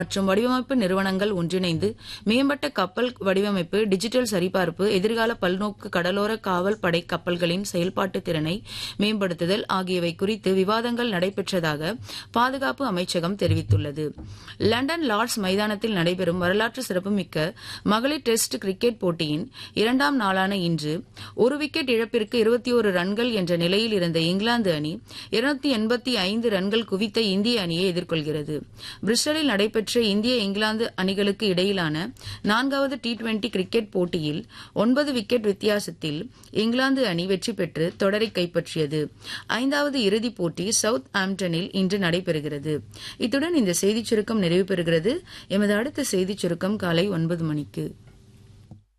மற்றும் வடிவமைப்பு நிறுவனங்கள் ஒன்றிணைந்து மேம்பட்ட கப்பல் வடிவமைப்பு டிஜிட்டல் சரிபார்ப்பு எதிர்கால பல்நோக்கு கடலோர காவல் படை கப்பல்களின் செயல்பாட்டு திறனை மேம்படுத்துதல் ஆகியவை குறித்து விவாதங்கள் நடைபெற்றதாக பாதுகாப்பு அமைச்சகம் தெரிவித்துள்ளது லண்டன் லார்ட்ஸ் மைதானத்தில் நடைபெறும் வரலாற்று சிறப்புமிக்க மகளிர் டெஸ்ட் கிரிக்கெட் போட்டியின் இரண்டாம் நாளான இன்று ஒரு விக்கெட் இழப்பிற்கு இருபத்தி ஒரு ரன்கள் என்ற நிலையில் இருந்த இங்கிலாந்து அணி இருநூத்தி எண்பத்தி ஐந்து ரன்கள் குவித்த இந்திய அணியை எதிர்கொள்கிறது பிரிஸ்டலில் நடைபெற்ற இந்திய இங்கிலாந்து அணிகளுக்கு இடையிலான நான்காவது டி டுவெண்டி கிரிக்கெட் போட்டியில் ஒன்பது விக்கெட் வித்தியாசத்தில் இங்கிலாந்து அணி வெற்றி பெற்று தொடரை கைப்பற்றியது ஐந்தாவது இறுதிப் போட்டி சவுத் ஆம்டனில் இன்று நடைபெறுகிறது இத்துடன் இந்த செய்திச் சுருக்கம் நிறைவு பெறுகிறது எமது அடுத்த செய்திச் சுருக்கம் காலை ஒன்பது மணிக்கு